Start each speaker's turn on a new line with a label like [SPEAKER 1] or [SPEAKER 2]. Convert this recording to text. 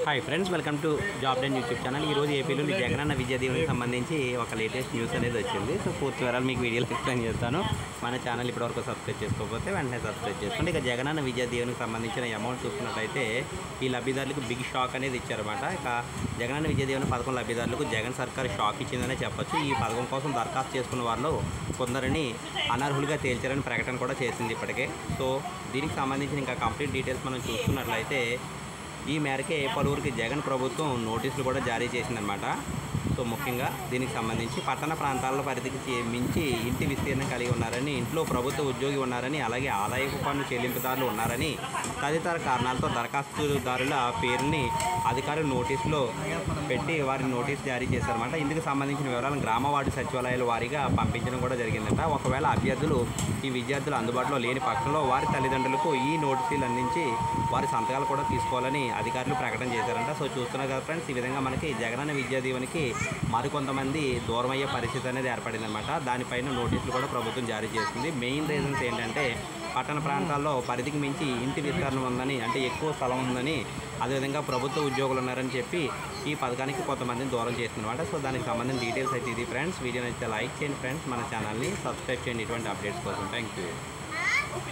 [SPEAKER 1] hi friends welcome to job den YouTube channel ఈ రోజు ఏపీలో జగనన్న విద్యా దీవెనకి సంబంధించి ఒక లేటెస్ట్ న్యూస్ అనేది వచ్చింది సో పూర్తి వివరాలు మీకు వీడియోలో ఎక్స్ప్లెయిన్ చేస్తాను మన ఛానల్ ఇప్పటివరకు సబ్స్క్రైబ్ చేసుకోకపోతే వెంటనే సబ్స్క్రైబ్ చేసుకోండి ఇక జగనన్న విద్యా దీవెనకి సంబంధించిన అమౌంట్ చూసుకున్నట్లయితే ఈ లబ్ధిదారులకు బిగ్ షాక్ అనేది ఇచ్చారన్నమాట ఇక జగనన్న విద్యా దీవెన పథకం లబ్ధిదారులకు జగన్ సర్కార్ షాక్ ఇచ్చిందనే చెప్పొచ్చు ఈ పథకం కోసం దరఖాస్తు చేసుకున్న వాళ్ళు కొందరిని అనర్హులుగా తేల్చారని ప్రకటన కూడా చేసింది ఇప్పటికే సో దీనికి సంబంధించిన ఇంకా కంప్లీట్ డీటెయిల్స్ మనం చూసుకున్నట్లయితే ఈ మేరకే పలువురికి జగన్ ప్రభుత్వం నోటీసులు కూడా జారీ చేసిందనమాట సో ముఖ్యంగా దీనికి సంబంధించి పట్టణ ప్రాంతాల పరిధికి చే- మించి ఇంటి విస్తీర్ణం కలిగి ఉన్నారని ఇంట్లో ప్రభుత్వ ఉద్యోగి ఉన్నారని అలాగే ఆదాయపు పన్ను చెల్లింపుదారులు ఉన్నారని తదితర కారణాలతో దరఖాస్తుదారుల పేరుని అధికారులు నోటీసులో పెట్టి వారి నోటీస్ జారీ చేశారన్నమాట ఇందుకు సంబంధించిన వివరాలను గ్రామ వార్డు సచివాలయాల వారీగా పంపించడం కూడా జరిగిందట ఒకవేళ అభ్యర్థులు ఈ విద్యార్థులు అందుబాటులో లేని పక్షంలో వారి తల్లిదండ్రులకు ఈ నోటీసులు అందించి వారి సంతకాలు కూడా తీసుకోవాలని అధికారులు ప్రకటన చేశారంట సో చూస్తున్నారు కదా ఫ్రెండ్స్ ఈ విధంగా మనకి జగనన్న విద్యా దీవెనకి మరికొంతమంది దూరమయ్యే పరిస్థితి అనేది ఏర్పడిందనమాట దానిపైన నోటీసులు కూడా ప్రభుత్వం జారీ చేస్తుంది మెయిన్ రీజన్స్ ఏంటంటే పట్టణ ప్రాంతాల్లో పరిధికి మించి ఇంటి విస్తరణ ఉందని అంటే ఎక్కువ స్థలం ఉందని అదేవిధంగా ప్రభుత్వ ఉద్యోగులు ఉన్నారని చెప్పి ఈ పథకానికి కొంతమందిని దూరం చేస్తుందన్నమాట సో దానికి సంబంధించిన డీటెయిల్స్ అయితే ఇది ఫ్రెండ్స్ వీడియో నచ్చితే లైక్ చేయండి ఫ్రెండ్స్ మన ఛానల్ని సబ్స్క్రైబ్ చేయండి ఇటువంటి అప్డేట్స్ కోసం థ్యాంక్ యూ